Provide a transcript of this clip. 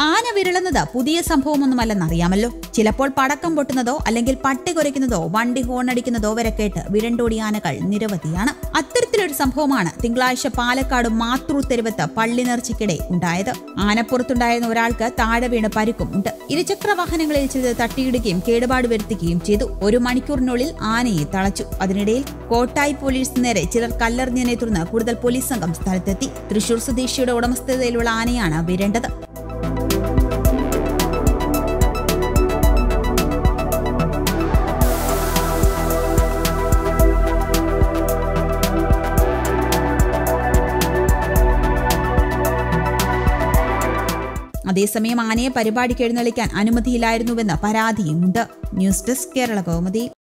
ആന വിരളുന്നത് പുതിയ സംഭവമൊന്നുമല്ലെന്നറിയാമല്ലോ ചിലപ്പോൾ പടക്കം പൊട്ടുന്നതോ അല്ലെങ്കിൽ പട്ടി കുരയ്ക്കുന്നതോ വണ്ടി ഹോൺ അടിക്കുന്നതോ വരെ കേട്ട് വിരണ്ടോടിയ ആനകൾ നിരവധിയാണ് അത്തരത്തിലൊരു സംഭവമാണ് തിങ്കളാഴ്ച പാലക്കാട് മാത്തൂർ തെരുവത്ത് പള്ളി നേർച്ചയ്ക്കിടെ ഉണ്ടായത് ആനപ്പുറത്തുണ്ടായിരുന്ന ഒരാൾക്ക് താഴെ വീണ് പരിക്കും ഉണ്ട് ഇരുചക്ര വാഹനങ്ങളിൽ ചിലത് തട്ടിയിടുകയും കേടുപാട് വരുത്തുകയും ചെയ്തു ഒരു മണിക്കൂറിനുള്ളിൽ ആനയെ തളച്ചു അതിനിടയിൽ കോട്ടായി പോലീസ് നേരെ ചിലർ കല്ലെറിഞ്ഞതിനെ തുടർന്ന് കൂടുതൽ പോലീസ് സംഘം സ്ഥലത്തെത്തി തൃശൂർ സ്വദേശിയുടെ ഉടമസ്ഥതയിലുള്ള ആനയാണ് വിരണ്ടത് അതേസമയം ആനയെ പരിപാടിക്ക് എഴുന്നള്ളിക്കാൻ അനുമതിയില്ലായിരുന്നുവെന്ന് പരാതിയുമുണ്ട് ന്യൂസ് ഡെസ്ക് കേരള കൗമുദി